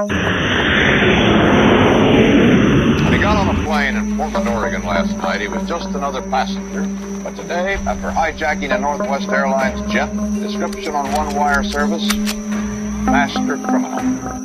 When he got on a plane in Portland, Oregon last night, he was just another passenger. But today, after hijacking a Northwest Airlines jet, description on one wire service, master criminal.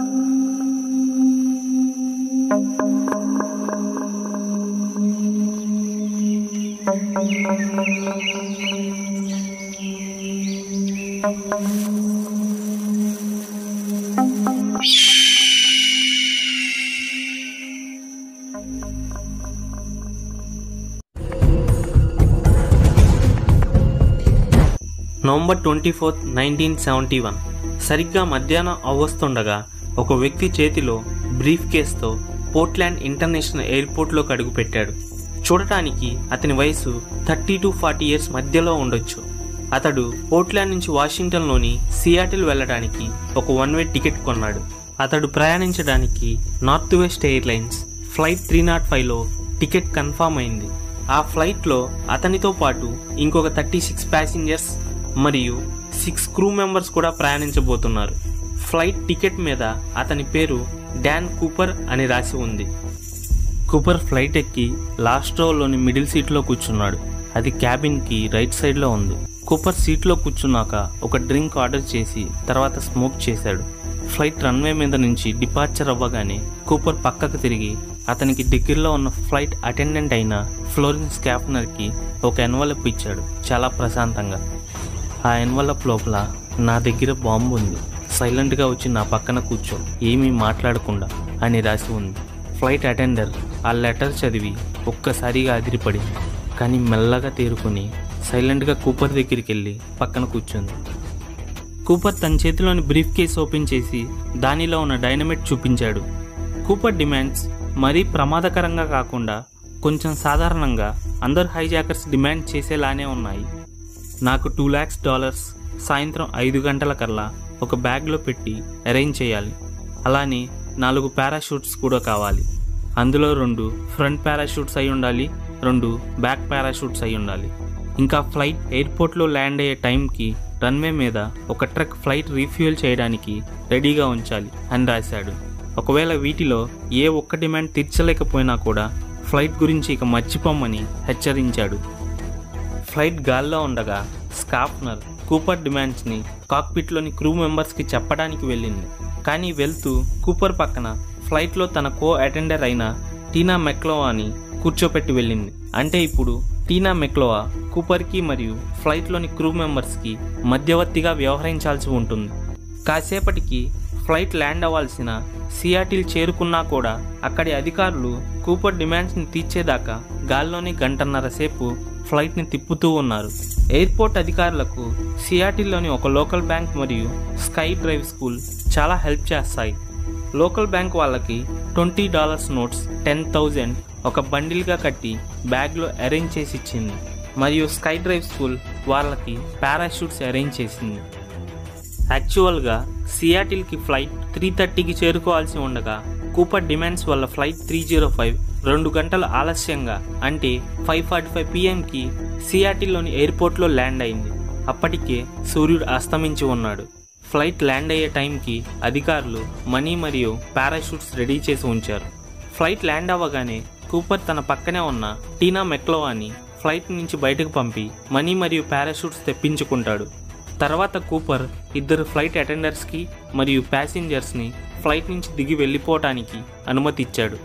November twenty fourth nineteen seventy one సరిగ్గా మధ్యాహ్నం అవ్వస్తుండగా ఒక వ్యక్తి చేతిలో brief కేస్తో Portland International ఎయిర్పోర్ట్లోకి అడుగుపెట్టాడు చూడటానికి అతని వయసు థర్టీ టు ఫార్టీ ఇయర్స్ మధ్యలో ఉండొచ్చు అతడు పోర్ట్లాండ్ నుంచి వాషింగ్టన్లోని సియాటిల్ వెళ్ళడానికి ఒక వన్ వే టికెట్ కొన్నాడు అతడు ప్రయాణించడానికి north west airlines flight three naught ఫైవ్లో టికెట్ కన్ఫామ్ అయింది ఆ ఫ్లైట్లో అతనితో పాటు ఇంకొక థర్టీ సిక్స్ ప్యాసింజర్స్ మరియు సిక్స్ క్రూ మెంబర్స్ కూడా ప్రయాణించబోతున్నారు ఫ్లైట్ టికెట్ మీద అతని పేరు డాన్ కూపర్ అని రాసి ఉంది కూపర్ ఫ్లైట్ ఎక్కి లాస్ట్ రోలోని మిడిల్ సీట్లో కూర్చున్నాడు అది క్యాబిన్కి రైట్ సైడ్లో ఉంది కూపర్ సీట్లో కూర్చున్నాక ఒక డ్రింక్ ఆర్డర్ చేసి తర్వాత స్మోక్ చేశాడు ఫ్లైట్ రన్వే మీద నుంచి డిపార్చర్ అవ్వగానే కూపర్ పక్కకు తిరిగి అతనికి దగ్గరలో ఉన్న ఫ్లైట్ అటెండెంట్ అయిన ఫ్లోరిన్ స్కాఫ్నర్కి ఒక ఎన్వలప్ ఇచ్చాడు చాలా ప్రశాంతంగా ఆ ఎన్వలప్ లోపల నా దగ్గర బాంబు ఉంది సైలెంట్గా వచ్చి నా పక్కన కూర్చో ఏమీ మాట్లాడకుండా అని రాసి ఉంది ఫ్లైట్ అటెండర్ ఆ లెటర్ చదివి ఒక్కసారిగా అదిరిపడింది కానీ మెల్లగా తేరుకుని సైలెంట్గా కూపర్ దగ్గరికి వెళ్ళి పక్కన కూర్చుంది కూపర్ తన చేతిలోని బ్రీఫ్ కేస్ ఓపెన్ చేసి దానిలో ఉన్న డైనమైట్ చూపించాడు కూపర్ డిమాండ్స్ మరీ ప్రమాదకరంగా కాకుండా కొంచెం సాధారణంగా అందరు హైజాకర్స్ డిమాండ్ చేసేలానే ఉన్నాయి నాకు టూ ల్యాక్స్ డాలర్స్ సాయంత్రం ఐదు గంటల కల్లా ఒక బ్యాగ్లో పెట్టి అరేంజ్ చేయాలి అలానే నాలుగు పారాషూట్స్ కూడా కావాలి అందులో రెండు ఫ్రంట్ పారాషూట్స్ అయి ఉండాలి రెండు బ్యాక్ పారాషూట్స్ అయి ఉండాలి ఇంకా ఫ్లైట్ ఎయిర్పోర్ట్లో ల్యాండ్ అయ్యే టైంకి రన్వే మీద ఒక ట్రక్ ఫ్లైట్ రీఫ్యూయల్ చేయడానికి రెడీగా ఉంచాలి అని రాశాడు ఒకవేళ వీటిలో ఏ ఒక్క డిమాండ్ తీర్చలేకపోయినా కూడా ఫ్లైట్ గురించి ఇక మర్చిపోమని హెచ్చరించాడు ఫ్లైట్ గాల్లో ఉండగా స్కాఫ్నర్ కూపర్ డిమాండ్స్ని కాక్పిట్లోని క్రూ మెంబర్స్కి చెప్పడానికి వెళ్ళింది కానీ వెళ్తూ కూపర్ పక్కన ఫ్లైట్లో తన కో అటెండర్ అయిన టీనా మెక్లోవాని కూర్చోపెట్టి వెళ్ళింది అంటే ఇప్పుడు టీనా మెక్లోవా కూపర్కి మరియు ఫ్లైట్లోని క్రూ మెంబర్స్కి మధ్యవర్తిగా వ్యవహరించాల్సి ఉంటుంది కాసేపటికి ఫ్లైట్ ల్యాండ్ అవ్వాల్సిన సియాటిల్ చేరుకున్నా కూడా అక్కడి అధికారులు కూపర్ డిమాండ్స్ని తీర్చేదాకా గాల్లోని గంటన్నర సేపు ఫ్లైట్ని తిప్పుతూ ఉన్నారు ఎయిర్పోర్ట్ అధికారులకు సియాటిల్లోని ఒక లోకల్ బ్యాంక్ మరియు స్కై డ్రైవ్ స్కూల్ చాలా హెల్ప్ చేస్తాయి లోకల్ బ్యాంక్ వాళ్ళకి twenty dollars notes ten thousand ఒక బండిల్గా కట్టి బ్యాగ్లో అరేంజ్ చేసి ఇచ్చింది మరియు స్కై డ్రైవ్ స్కూల్ వాళ్ళకి పారాషూట్స్ అరేంజ్ చేసింది యాక్చువల్గా సియాటిల్కి ఫ్లైట్ త్రీ థర్టీకి చేరుకోవాల్సి ఉండగా కూపర్ డిమాండ్స్ వల్ల ఫ్లైట్ త్రీ జీరో ఫైవ్ రెండు గంటలు ఆలస్యంగా అంటే ఫైవ్ ఫార్టీ ఫైవ్ పిఎంకి సియాటిల్లోని ఎయిర్పోర్ట్లో ల్యాండ్ అయింది అప్పటికే సూర్యుడు అస్తమించి ఉన్నాడు ఫ్లైట్ ల్యాండ్ అయ్యే టైంకి అధికారులు మనీ మరియు పారాషూట్స్ రెడీ చేసి ఉంచారు ఫ్లైట్ ల్యాండ్ అవ్వగానే కూపర్ తన పక్కనే ఉన్న టీనా మెక్లోవాని ఫ్లైట్ నుంచి బయటకు పంపి మనీ మరియు పారాషూట్స్ తెప్పించుకుంటాడు తర్వాత కూపర్ ఇద్దరు ఫ్లైట్ అటెండర్స్కి మరియు ప్యాసింజర్స్ని ఫ్లైట్ నుంచి దిగి వెళ్ళిపోవటానికి అనుమతి ఇచ్చాడు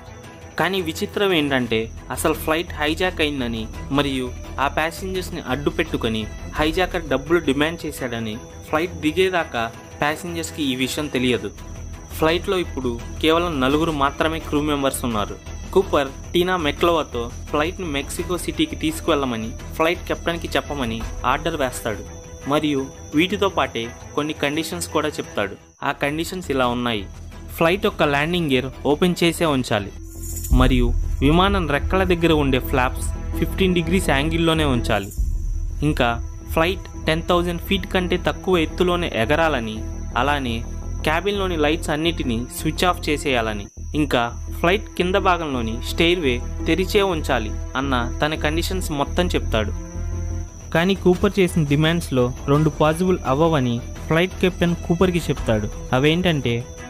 కానీ విచిత్రం ఏంటంటే అసలు ఫ్లైట్ హైజాక్ అయిందని మరియు ఆ ప్యాసింజర్స్ని అడ్డు పెట్టుకొని హైజాకర్ డబ్బులు డిమాండ్ చేశాడని ఫ్లైట్ దిగేదాకా ప్యాసింజర్స్కి ఈ విషయం తెలియదు ఫ్లైట్లో ఇప్పుడు కేవలం నలుగురు మాత్రమే క్రూ మెంబర్స్ ఉన్నారు కూపర్ టీనా మెక్లోవాతో ఫ్లైట్ను మెక్సికో సిటీకి తీసుకువెళ్ళమని ఫ్లైట్ కెప్టెన్కి చెప్పమని ఆర్డర్ వేస్తాడు మరియు వీటితో పాటే కొన్ని కండిషన్స్ కూడా చెప్తాడు ఆ కండిషన్స్ ఇలా ఉన్నాయి ఫ్లైట్ యొక్క ల్యాండింగ్ గేర్ ఓపెన్ చేసే ఉంచాలి మరియు విమానం రెక్కల దగ్గర ఉండే ఫ్లాప్స్ ఫిఫ్టీన్ డిగ్రీస్ యాంగిల్లోనే ఉంచాలి ఇంకా ఫ్లైట్ టెన్ థౌజండ్ ఫీట్ కంటే తక్కువ ఎత్తులోనే ఎగరాలని అలానే క్యాబిన్లోని లైట్స్ అన్నిటినీ స్విచ్ ఆఫ్ చేసేయాలని ఇంకా ఫ్లైట్ కింద భాగంలోని స్టెయిర్వే తెరిచే ఉంచాలి అన్న తన కండిషన్స్ మొత్తం చెప్తాడు కానీ కూపర్ చేసిన డిమాండ్స్లో రెండు పాసిబుల్ అవ్వవని ఫ్లైట్ కెప్టెన్ కూపర్కి చెప్తాడు అవేంటంటే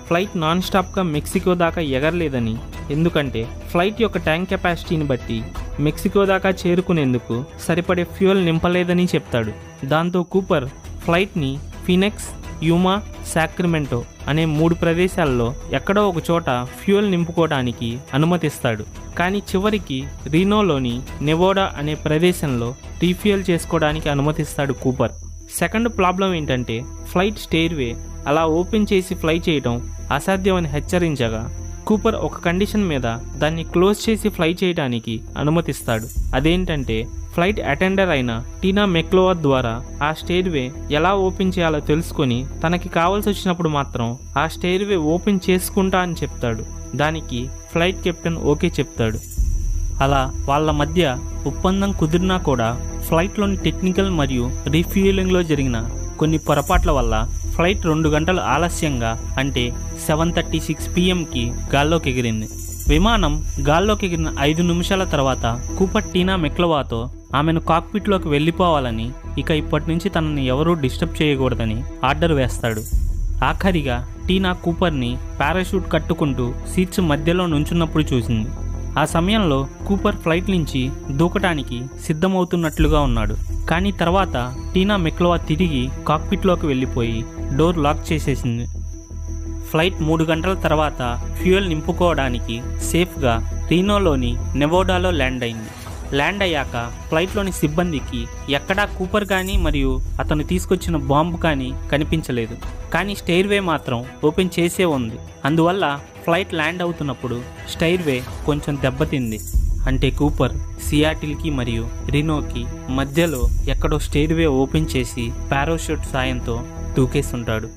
ఫ్లైట్ నాన్ స్టాప్గా మెక్సికో దాకా ఎగరలేదని ఎందుకంటే ఫ్లైట్ యొక్క ట్యాంక్ కెపాసిటీని బట్టి మెక్సికో దాకా చేరుకునేందుకు సరిపడే ఫ్యూయల్ నింపలేదని చెప్తాడు దాంతో కూపర్ ఫ్లైట్ని ఫినెక్స్ యూమా సాక్రిమెంటో అనే మూడు ప్రదేశాల్లో ఎక్కడో ఒక చోట ఫ్యూయల్ నింపుకోవడానికి అనుమతిస్తాడు కానీ చివరికి రీనోలోని నెవోడా అనే ప్రదేశంలో రీఫ్యూయల్ చేసుకోవడానికి అనుమతిస్తాడు కూపర్ సెకండ్ ప్రాబ్లం ఏంటంటే ఫ్లైట్ స్టేర్వే అలా ఓపెన్ చేసి ఫ్లై చేయడం అసాధ్యమని హెచ్చరించగా కూపర్ ఒక కండిషన్ మీద దాన్ని క్లోజ్ చేసి ఫ్లై చేయడానికి అనుమతిస్తాడు అదేంటంటే ఫ్లైట్ అటెండర్ అయిన టీనా మెక్లోవా ద్వారా ఆ స్టేర్వే ఎలా ఓపెన్ చేయాలో తెలుసుకొని తనకి కావాల్సి వచ్చినప్పుడు మాత్రం ఆ స్టేర్వే ఓపెన్ చేసుకుంటా అని చెప్తాడు దానికి ఫ్లైట్ కెప్టెన్ ఓకే చెప్తాడు అలా వాళ్ళ మధ్య ఒప్పందం కుదిరినా కూడా ఫ్లైట్లోని టెక్నికల్ మరియు రీఫ్యూయలింగ్లో జరిగిన కొన్ని పొరపాట్ల వల్ల ఫ్లైట్ రెండు గంటలు ఆలస్యంగా అంటే సెవెన్ థర్టీ సిక్స్ పిఎంకి గాల్లోకి ఎగిరింది విమానం గాల్లోకి ఎగిరిన ఐదు నిమిషాల తర్వాత కూపర్ టీనా మెక్లవాతో ఆమెను కాక్పిట్లోకి వెళ్ళిపోవాలని ఇక ఇప్పటి నుంచి తనని ఎవరూ డిస్టర్బ్ చేయకూడదని ఆర్డర్ వేస్తాడు ఆఖరిగా టీనా కూపర్ని పారాషూట్ కట్టుకుంటూ సీట్స్ మధ్యలో నుంచున్నప్పుడు చూసింది ఆ సమయంలో కూపర్ ఫ్లైట్ నుంచి దూకటానికి సిద్ధమవుతున్నట్లుగా ఉన్నాడు కానీ తర్వాత టీనా మెక్లోవా తిరిగి కాక్పిట్లోకి వెళ్ళిపోయి డోర్ లాక్ చేసేసింది ఫ్లైట్ మూడు గంటల తర్వాత ఫ్యూయల్ నింపుకోవడానికి సేఫ్గా రీనోలోని నెవోడాలో ల్యాండ్ అయింది ల్యాండ్ అయ్యాక ఫ్లైట్లోని సిబ్బందికి ఎక్కడా కూపర్ కానీ మరియు అతను తీసుకొచ్చిన బాంబు కానీ కనిపించలేదు కానీ స్టైర్వే మాత్రం ఓపెన్ చేసే ఉంది అందువల్ల ఫ్లైట్ ల్యాండ్ అవుతున్నప్పుడు స్టైర్వే కొంచెం దెబ్బతింది అంటే కూపర్ సియాటిల్కి మరియు రినోకి మధ్యలో ఎక్కడో స్టైర్వే ఓపెన్ చేసి పారాషూట్ సాయంతో దూకేస్తుంటాడు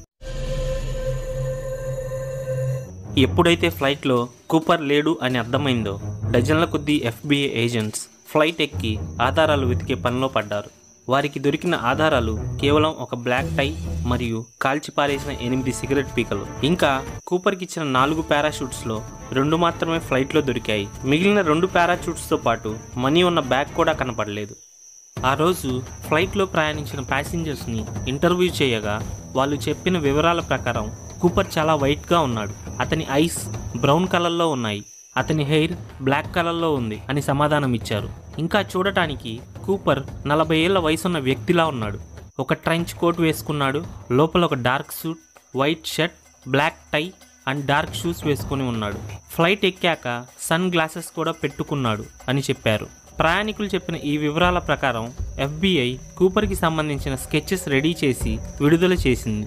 ఎప్పుడైతే ఫ్లైట్లో కూపర్ లేడు అని అర్థమైందో డజన్ల కొద్దీ ఎఫ్బిఐ ఏజెంట్స్ ఫ్లైట్ ఎక్కి ఆధారాలు వెతికే పనిలో పడ్డారు వారికి దొరికిన ఆధారాలు కేవలం ఒక బ్లాక్ టై మరియు కాల్చి పారేసిన ఎనిమిది సిగరెట్ పీకలు ఇంకా కూపర్కి ఇచ్చిన నాలుగు పారాషూట్స్లో రెండు మాత్రమే ఫ్లైట్లో దొరికాయి మిగిలిన రెండు పారాషూట్స్తో పాటు మనీ ఉన్న బ్యాగ్ కూడా కనపడలేదు ఆ రోజు ఫ్లైట్లో ప్రయాణించిన ప్యాసింజర్స్ని ఇంటర్వ్యూ చేయగా వాళ్ళు చెప్పిన వివరాల ప్రకారం కూపర్ చాలా వైట్గా ఉన్నాడు అతని ఐస్ బ్రౌన్ కలర్లో ఉన్నాయి అతని హెయిర్ బ్లాక్ కలర్లో ఉంది అని సమాధానం ఇచ్చారు ఇంకా చూడటానికి కూపర్ నలభై ఏళ్ల వయసున్న వ్యక్తిలా ఉన్నాడు ఒక ట్రెంచ్ కోట్ వేసుకున్నాడు లోపల ఒక dark suit white shirt black tie and dark shoes వేసుకొని ఉన్నాడు ఫ్లైట్ ఎక్కాక సన్ గ్లాసెస్ కూడా పెట్టుకున్నాడు అని చెప్పారు ప్రయాణికులు చెప్పిన ఈ వివరాల ప్రకారం ఎఫ్బిఐ కూపర్కి సంబంధించిన స్కెచెస్ రెడీ చేసి విడుదల చేసింది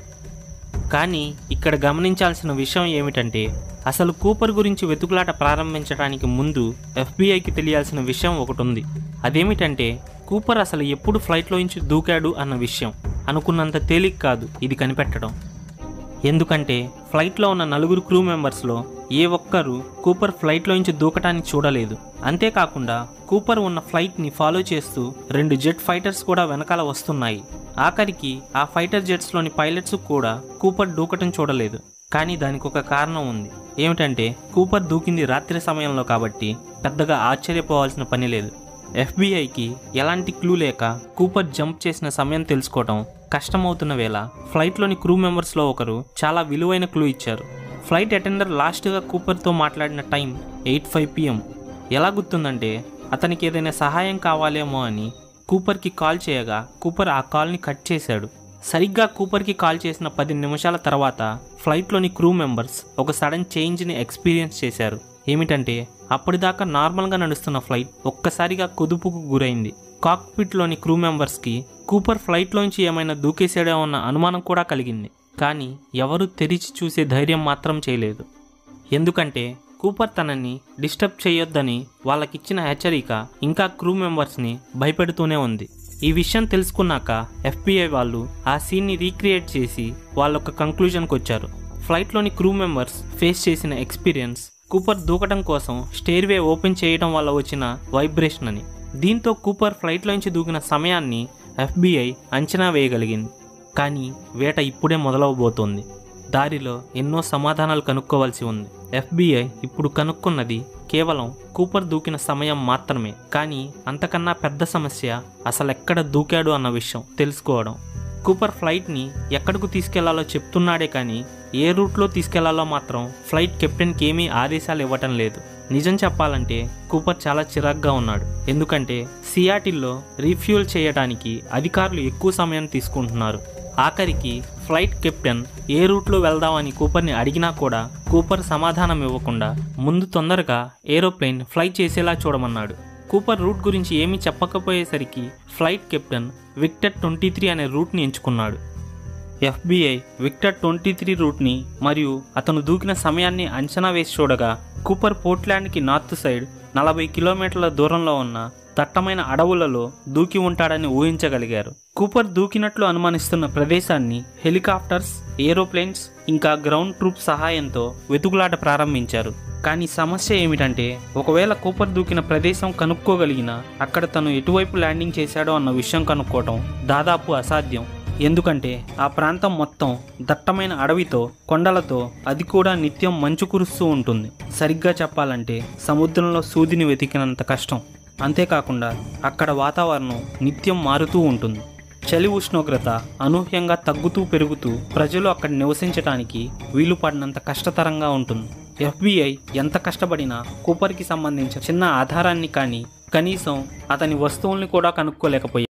కానీ ఇక్కడ గమనించాల్సిన విషయం ఏమిటంటే అసలు కూపర్ గురించి వెతుకులాట ప్రారంభించడానికి ముందు ఎఫ్బిఐకి తెలియాల్సిన విషయం ఒకటి ఉంది అదేమిటంటే కూపర్ అసలు ఎప్పుడు ఫ్లైట్లోంచి దూకాడు అన్న విషయం అనుకున్నంత తేలిక కాదు ఇది కనిపెట్టడం ఎందుకంటే ఫ్లైట్లో ఉన్న నలుగురు క్రూ మెంబర్స్లో ఏ ఒక్కరూ కూపర్ ఫ్లైట్లోంచి దూకటానికి చూడలేదు అంతేకాకుండా కూపర్ ఉన్న ఫ్లైట్ని ఫాలో చేస్తూ రెండు జెట్ ఫైటర్స్ కూడా వెనకాల వస్తున్నాయి ఆఖరికి ఆ ఫైటర్ జెట్స్లోని పైలట్స్ కూడా కూపర్ దూకటం చూడలేదు కానీ దానికి ఒక కారణం ఉంది ఏమిటంటే కూపర్ దూకింది రాత్రి సమయంలో కాబట్టి పెద్దగా ఆశ్చర్యపోవాల్సిన పని లేదు ఎఫ్బిఐకి ఎలాంటి క్లూ లేక కూపర్ జంప్ చేసిన సమయం తెలుసుకోవటం కష్టమవుతున్న వేళ ఫ్లైట్లోని క్రూ మెంబర్స్లో ఒకరు చాలా విలువైన క్లూ ఇచ్చారు ఫ్లైట్ అటెండర్ లాస్ట్గా కూపర్తో మాట్లాడిన టైం ఎయిట్ ఫైవ్ పిఎం ఎలా గుర్తుందంటే అతనికి ఏదైనా సహాయం కావాలేమో అని కూపర్కి కాల్ చేయగా కూపర్ ఆ కాల్ని కట్ చేశాడు సరిగ్గా కూపర్కి కాల్ చేసిన పది నిమిషాల తర్వాత ఫ్లైట్లోని క్రూ మెంబర్స్ ఒక సడన్ చేంజ్ని ఎక్స్పీరియన్స్ చేశారు ఏమిటంటే అప్పటిదాకా నార్మల్గా నడుస్తున్న ఫ్లైట్ ఒక్కసారిగా కుదుపుకు గురైంది కాక్పిట్లోని క్రూ మెంబర్స్కి కూపర్ ఫ్లైట్లోంచి ఏమైనా దూకేసాడో అన్న అనుమానం కూడా కలిగింది కానీ ఎవరూ తెరిచి చూసే ధైర్యం మాత్రం చేయలేదు ఎందుకంటే కూపర్ తనని డిస్టర్బ్ చేయొద్దని వాళ్ళకిచ్చిన హెచ్చరిక ఇంకా క్రూ మెంబర్స్ని భయపెడుతూనే ఉంది ఈ విషయం తెలుసుకున్నాక ఎఫ్బిఐ వాళ్ళు ఆ సీన్ని రీక్రియేట్ చేసి వాళ్ళొక కంక్లూజన్కి వచ్చారు ఫ్లైట్లోని క్రూ మెంబర్స్ ఫేస్ చేసిన ఎక్స్పీరియన్స్ కూపర్ దూకటం కోసం స్టేర్వే ఓపెన్ చేయడం వల్ల వచ్చిన వైబ్రేషన్ అని దీంతో కూపర్ ఫ్లైట్లోంచి దూకిన సమయాన్ని ఎఫ్బిఐ అంచనా వేయగలిగింది కానీ వేట ఇప్పుడే మొదలవబోతోంది దారిలో ఎన్నో సమాధానాలు కనుక్కోవాల్సి ఉంది ఎఫ్బిఐ ఇప్పుడు కనుక్కున్నది కేవలం కూపర్ దూకిన సమయం మాత్రమే కానీ అంతకన్నా పెద్ద సమస్య అసలెక్కడ దూకాడు అన్న విషయం తెలుసుకోవడం కూపర్ ఫ్లైట్ని ఎక్కడికి తీసుకెళ్లాలో చెప్తున్నాడే కానీ ఏ రూట్లో తీసుకెళ్లాలో మాత్రం ఫ్లైట్ కెప్టెన్కి ఏమీ ఆదేశాలు ఇవ్వటం లేదు నిజం చెప్పాలంటే కూపర్ చాలా చిరాగ్గా ఉన్నాడు ఎందుకంటే సియాటిల్లో రీఫ్యూల్ చేయడానికి అధికారులు ఎక్కువ సమయం తీసుకుంటున్నారు ఆఖరికి ఫ్లైట్ కెప్టెన్ ఏ రూట్లో వెళ్దామని కూపర్ని అడిగినా కూడా కూపర్ సమాధానం ఇవ్వకుండా ముందు తొందరగా ఏరోప్లేన్ ఫ్లై చేసేలా చూడమన్నాడు కూపర్ రూట్ గురించి ఏమీ చెప్పకపోయేసరికి flight captain Victor twenty three అనే రూట్ని ఎంచుకున్నాడు ఎఫ్బిఐ విక్టర్ ట్వంటీ త్రీ రూట్ని మరియు అతను దూకిన సమయాన్ని అంచనా వేసి చూడగా కూపర్ పోర్ట్లాండ్కి నార్త్ సైడ్ నలభై కిలోమీటర్ల దూరంలో ఉన్న దట్టమైన అడవులలో దూకి ఉంటాడని ఊహించగలిగారు కూపర్ దూకినట్లు అనుమానిస్తున్న ప్రదేశాన్ని హెలికాప్టర్స్ ఏరోప్లేన్స్ ఇంకా గ్రౌండ్ ట్రూప్ సహాయంతో వెతుకులాట ప్రారంభించారు కానీ సమస్య ఏమిటంటే ఒకవేళ కూపర్ దూకిన ప్రదేశం కనుక్కోగలిగిన అక్కడ తను ఎటువైపు ల్యాండింగ్ చేశాడో అన్న విషయం కనుక్కోవటం దాదాపు అసాధ్యం ఎందుకంటే ఆ ప్రాంతం మొత్తం దట్టమైన అడవితో కొండలతో అది కూడా నిత్యం మంచు కురుస్తూ ఉంటుంది సరిగ్గా చెప్పాలంటే సముద్రంలో సూదిని వెతికినంత కష్టం అంతేకాకుండా అక్కడ వాతావరణం నిత్యం మారుతూ ఉంటుంది చలి ఉష్ణోగ్రత అనూహ్యంగా తగ్గుతూ పెరుగుతూ ప్రజలు అక్కడ నివసించడానికి వీలు పడినంత కష్టతరంగా ఉంటుంది ఎఫ్బిఐ ఎంత కష్టపడినా కూపర్కి సంబంధించిన చిన్న ఆధారాన్ని కానీ కనీసం అతని వస్తువుల్ని కూడా కనుక్కోలేకపోయాయి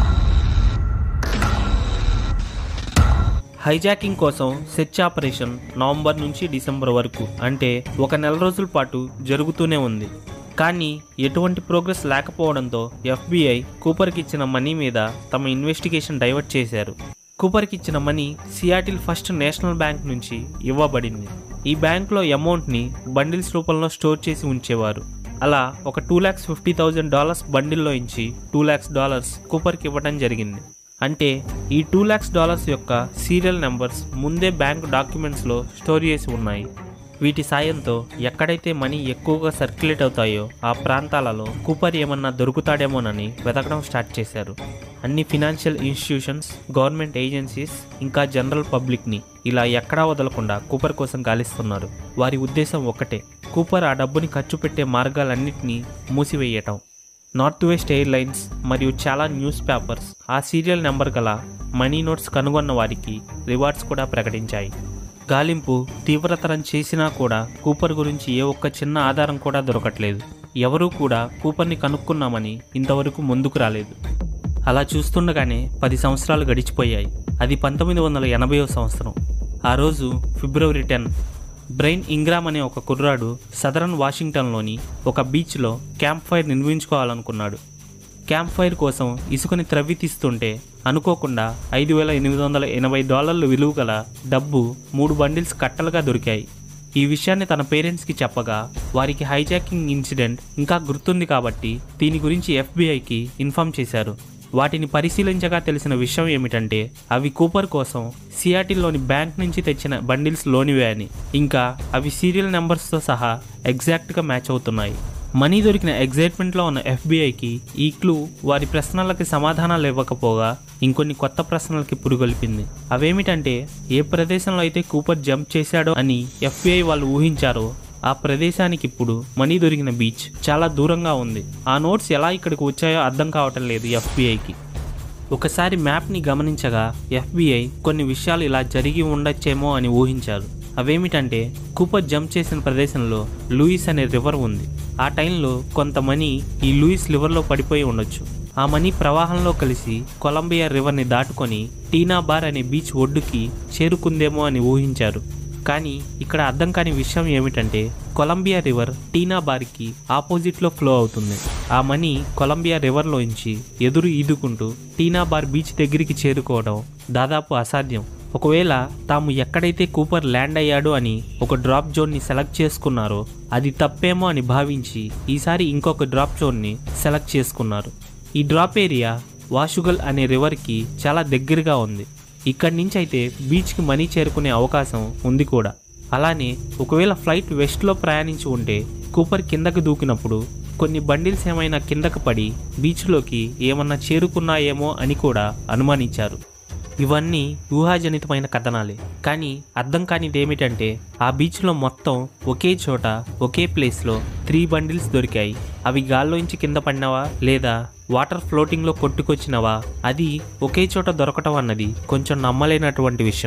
హైజాకింగ్ కోసం సెర్చ్ ఆపరేషన్ నవంబర్ నుంచి డిసెంబర్ వరకు అంటే ఒక నెల రోజుల పాటు జరుగుతూనే ఉంది కానీ ఎటువంటి ప్రోగ్రెస్ లేకపోవడంతో ఎఫ్బిఐ కూపర్కి ఇచ్చిన మనీ మీద తమ ఇన్వెస్టిగేషన్ డైవర్ట్ చేశారు కూపర్కి ఇచ్చిన money Seattle first national bank నుంచి ఇవ్వబడింది ఈ బ్యాంక్లో అమౌంట్ని బండిల్స్ రూపంలో స్టోర్ చేసి ఉంచేవారు అలా ఒక two lakhs fifty thousand dollars బండిల్లో ఇచ్చి టూ ల్యాక్స్ డాలర్స్ కూపర్కి ఇవ్వడం జరిగింది అంటే ఈ టూ ల్యాక్స్ డాలర్స్ యొక్క సీరియల్ నెంబర్స్ ముందే బ్యాంక్ డాక్యుమెంట్స్లో స్టోర్ చేసి ఉన్నాయి వీటి సాయంతో ఎక్కడైతే మనీ ఎక్కువగా సర్క్యులేట్ అవుతాయో ఆ ప్రాంతాలలో కూపర్ ఏమన్నా దొరుకుతాడేమోనని వెతకడం స్టార్ట్ చేశారు అన్ని ఫినాన్షియల్ ఇన్స్టిట్యూషన్స్ గవర్నమెంట్ ఏజెన్సీస్ ఇంకా జనరల్ పబ్లిక్ని ఇలా ఎక్కడా వదలకుండా కూపర్ కోసం గాలిస్తున్నారు వారి ఉద్దేశం ఒకటే కూపర్ ఆ డబ్బుని ఖర్చు పెట్టే మార్గాలన్నింటినీ మూసివేయటం నార్త్ వెస్ట్ ఎయిర్లైన్స్ మరియు చాలా న్యూస్ పేపర్స్ ఆ సీరియల్ నెంబర్ గల మనీ నోట్స్ కనుగొన్న వారికి రివార్డ్స్ కూడా ప్రకటించాయి గాలింపు తీవ్రతరం చేసినా కూడా కూపర్ గురించి ఏ ఒక్క చిన్న ఆధారం కూడా దొరకట్లేదు ఎవరూ కూడా కూపర్ని కనుక్కున్నామని ఇంతవరకు ముందుకు రాలేదు అలా చూస్తుండగానే పది సంవత్సరాలు గడిచిపోయాయి అది పంతొమ్మిది వందల ఎనభైవ సంవత్సరం ఆ రోజు ఫిబ్రవరి టెన్ బ్రెయిన్ ఇంగ్రామ్ అనే ఒక కుర్రాడు సదరన్ వాషింగ్టన్లోని ఒక బీచ్లో క్యాంప్ ఫైర్ నిర్మించుకోవాలనుకున్నాడు క్యాంప్ ఫైర్ కోసం ఇసుకని త్రవ్వి తీస్తుంటే అనుకోకుండా ఐదు వేల ఎనిమిది వందల ఎనభై డాలర్లు విలువ గల డబ్బు మూడు బండిల్స్ కట్టలుగా దొరికాయి ఈ విషయాన్ని తన పేరెంట్స్కి చెప్పగా వారికి హైజాకింగ్ ఇన్సిడెంట్ ఇంకా గుర్తుంది కాబట్టి దీని గురించి ఎఫ్బిఐకి ఇన్ఫామ్ చేశారు వాటిని పరిశీలించగా తెలిసిన విషయం ఏమిటంటే అవి కూపర్ కోసం సియాటిల్లోని బ్యాంక్ నుంచి తెచ్చిన బండిల్స్ లోనివే అని ఇంకా అవి సీరియల్ నెంబర్స్తో సహా ఎగ్జాక్ట్గా మ్యాచ్ అవుతున్నాయి మనీ దొరికిన ఎగ్జైట్మెంట్లో ఉన్న ఎఫ్బిఐకి ఈ క్లూ వారి ప్రశ్నలకి సమాధానాలు ఇవ్వకపోగా ఇంకొన్ని కొత్త ప్రశ్నలకి పురుగొల్పింది అవేమిటంటే ఏ ప్రదేశంలో అయితే కూపర్ జంప్ చేశాడో అని ఎఫ్బిఐ వాళ్ళు ఊహించారో ఆ ప్రదేశానికి ఇప్పుడు మనీ దొరికిన బీచ్ చాలా దూరంగా ఉంది ఆ నోట్స్ ఎలా ఇక్కడికి వచ్చాయో అర్థం కావటం లేదు ఎఫ్బిఐకి ఒకసారి మ్యాప్ని గమనించగా ఎఫ్బిఐ కొన్ని విషయాలు ఇలా జరిగి ఉండొచ్చేమో అని ఊహించారు అవేమిటంటే కూపర్ జంప్ చేసిన ప్రదేశంలో లూయిస్ అనే రివర్ ఉంది ఆ టైంలో కొంత మనీ ఈ లూయిస్ లివర్లో పడిపోయి ఉండొచ్చు ఆ మనీ ప్రవాహంలో కలిసి కొలంబియా రివర్ని దాటుకొని టీనా బార్ అనే బీచ్ ఒడ్డుకి చేరుకుందేమో అని ఊహించారు కానీ ఇక్కడ అర్థం కాని విషయం ఏమిటంటే కొలంబియా రివర్ టీనా బార్కి ఆపోజిట్లో ఫ్లో అవుతుంది ఆ మనీ కొలంబియా రివర్లోంచి ఎదురు ఈదుకుంటూ టీనా బార్ బీచ్ దగ్గరికి చేరుకోవడం దాదాపు అసాధ్యం ఒకవేళ తాము ఎక్కడైతే కూపర్ ల్యాండ్ అయ్యాడు అని ఒక డ్రాప్ జోన్ని సెలెక్ట్ చేసుకున్నారో అది తప్పేమో అని భావించి ఈసారి ఇంకొక డ్రాప్ జోన్ని సెలెక్ట్ చేసుకున్నారు ఈ డ్రాప్ ఏరియా వాషుగల్ అనే రివర్కి చాలా దగ్గరగా ఉంది ఇక్కడి నుంచి అయితే బీచ్కి మనీ చేరుకునే అవకాశం ఉంది కూడా అలానే ఒకవేళ ఫ్లైట్ వెస్ట్లో ప్రయాణించి ఉంటే కూపర్ కిందకు దూకినప్పుడు కొన్ని బండిల్స్ ఏమైనా కిందకు పడి బీచ్లోకి ఏమన్నా చేరుకున్నాయేమో అని కూడా అనుమానించారు ఇవన్నీ ఊహాజనితమైన కథనాలే కానీ అర్థం కానిది ఏమిటంటే ఆ బీచ్లో మొత్తం ఒకే చోట ఒకే ప్లేస్లో త్రీ బండిల్స్ దొరికాయి అవి గాల్లోంచి కింద పడినవా లేదా వాటర్ ఫ్లోటింగ్లో కొట్టుకొచ్చినవా అది ఒకే చోట దొరకటం అన్నది కొంచెం నమ్మలేనటువంటి విషయం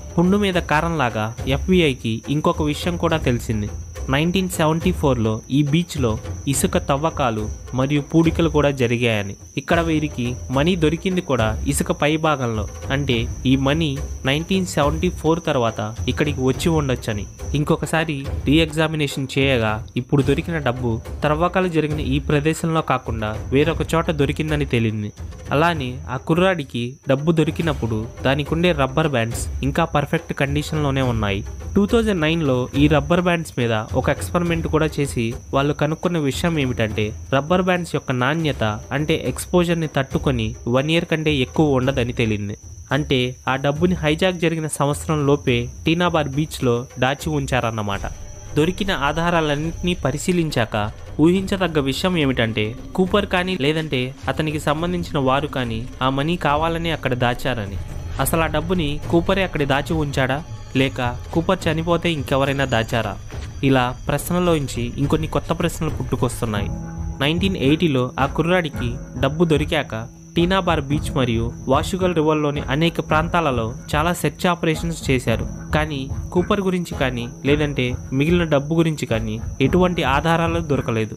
పుండు మీద కారంలాగా ఎఫ్బిఐకి ఇంకొక విషయం కూడా తెలిసింది నైన్టీన్ సెవెంటీ ఫోర్లో ఈ బీచ్లో ఇసుక తవ్వకాలు మరియు పూడికలు కూడా జరిగాయని ఇక్కడ వీరికి మనీ దొరికింది కూడా ఇసుక పై భాగంలో అంటే ఈ మనీ నైన్టీన్ సెవెంటీ ఫోర్ తర్వాత ఇక్కడికి వచ్చి ఉండొచ్చని ఇంకొకసారి రీఎగ్జామినేషన్ చేయగా ఇప్పుడు దొరికిన డబ్బు తవ్వకాలు జరిగిన ఈ ప్రదేశంలో కాకుండా వేరొక చోట దొరికిందని తేలింది అలానే ఆ కుర్రాడికి డబ్బు దొరికినప్పుడు దానికి ఉండే రబ్బర్ బ్యాండ్స్ ఇంకా పర్ఫెక్ట్ కండిషన్లోనే ఉన్నాయి టూ థౌజండ్ నైన్లో ఈ రబ్బర్ బ్యాండ్స్ మీద ఒక ఎక్స్పెరిమెంట్ కూడా చేసి వాళ్ళు కనుక్కున్న విషయం ఏమిటంటే రబ్బర్ బ్యాండ్స్ యొక్క నాణ్యత అంటే ఎక్స్పోజర్ని తట్టుకొని వన్ ఇయర్ కంటే ఎక్కువ ఉండదని తేలింది అంటే ఆ డబ్బుని హైజాక్ జరిగిన సంవత్సరం లోపే టీనాబార్ బీచ్లో దాచి ఉంచారన్నమాట దొరికిన ఆధారాలన్నింటినీ పరిశీలించాక ఊహించదగ్గ విషయం ఏమిటంటే కూపర్ కానీ లేదంటే అతనికి సంబంధించిన వారు కానీ ఆ మనీ కావాలని అక్కడ దాచారని అసలు ఆ డబ్బుని కూపరే అక్కడ దాచి ఉంచాడా లేక కూపర్ చనిపోతే ఇంకెవరైనా దాచారా ఇలా ప్రశ్నలోంచి ఇంకొన్ని కొత్త ప్రశ్నలు పుట్టుకొస్తున్నాయి నైన్టీన్ ఎయిటీలో ఆ కుర్రాడికి డబ్బు దొరికాక టీనాబార్ బీచ్ మరియు వాషుగల్ రివర్లోని అనేక ప్రాంతాలలో చాలా సెర్చ్ ఆపరేషన్స్ చేశారు కానీ కూపర్ గురించి కానీ లేదంటే మిగిలిన డబ్బు గురించి కానీ ఎటువంటి ఆధారాలు దొరకలేదు